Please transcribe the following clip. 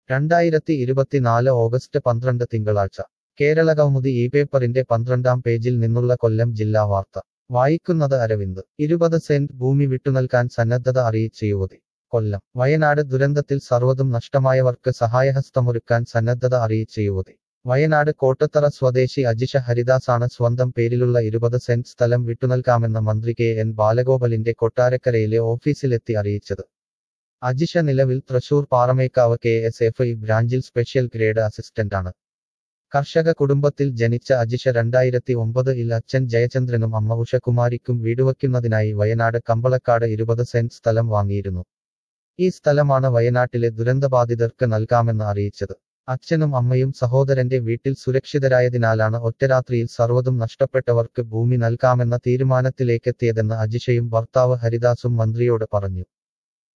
രണ്ടായിരത്തി ഇരുപത്തിനാല് ഓഗസ്റ്റ് പന്ത്രണ്ട് തിങ്കളാഴ്ച കേരള കൗമുദി ഈ പേപ്പറിന്റെ പന്ത്രണ്ടാം പേജിൽ നിന്നുള്ള കൊല്ലം ജില്ലാ വാർത്ത വായിക്കുന്നത് അരവിന്ദ് ഇരുപത് സെന്റ് ഭൂമി വിട്ടുനൽകാൻ സന്നദ്ധത അറിയിച്ച യുവതി കൊല്ലം വയനാട് ദുരന്തത്തിൽ സർവ്വതും നഷ്ടമായവർക്ക് സഹായഹസ്തമൊരുക്കാൻ സന്നദ്ധത അറിയിച്ച യുവതി വയനാട് കോട്ടത്തറ സ്വദേശി അജിഷ ഹരിദാസാണ് സ്വന്തം പേരിലുള്ള ഇരുപത് സെന്റ് സ്ഥലം വിട്ടുനൽകാമെന്ന് മന്ത്രി കെ എൻ ബാലഗോപാലിന്റെ കൊട്ടാരക്കരയിലെ ഓഫീസിലെത്തി അറിയിച്ചത് അജിഷ നിലവിൽ Thrissur Paramekkavu K S F E ബ്രാഞ്ചിൽ സ്പെഷ്യൽ ഗ്രേഡ് അസിസ്റ്റന്റാണ് കർഷക കുടുംബത്തിൽ ജനിച്ച അജിഷ രണ്ടായിരത്തി ഒമ്പതിൽ അച്ഛൻ ജയചന്ദ്രനും അമ്മ ഉഷകുമാരിക്കും വീടുവയ്ക്കുന്നതിനായി വയനാട് കമ്പളക്കാട് ഇരുപത് സെന്റ് സ്ഥലം വാങ്ങിയിരുന്നു ഈ സ്ഥലമാണ് വയനാട്ടിലെ ദുരന്തബാധിതർക്ക് നൽകാമെന്ന് അറിയിച്ചത് അച്ഛനും അമ്മയും സഹോദരന്റെ വീട്ടിൽ സുരക്ഷിതരായതിനാലാണ് ഒറ്റരാത്രിയിൽ സർവ്വതും നഷ്ടപ്പെട്ടവർക്ക് ഭൂമി നൽകാമെന്ന തീരുമാനത്തിലേക്കെത്തിയതെന്ന് അജിഷയും ഭർത്താവ് ഹരിദാസും മന്ത്രിയോട് പറഞ്ഞു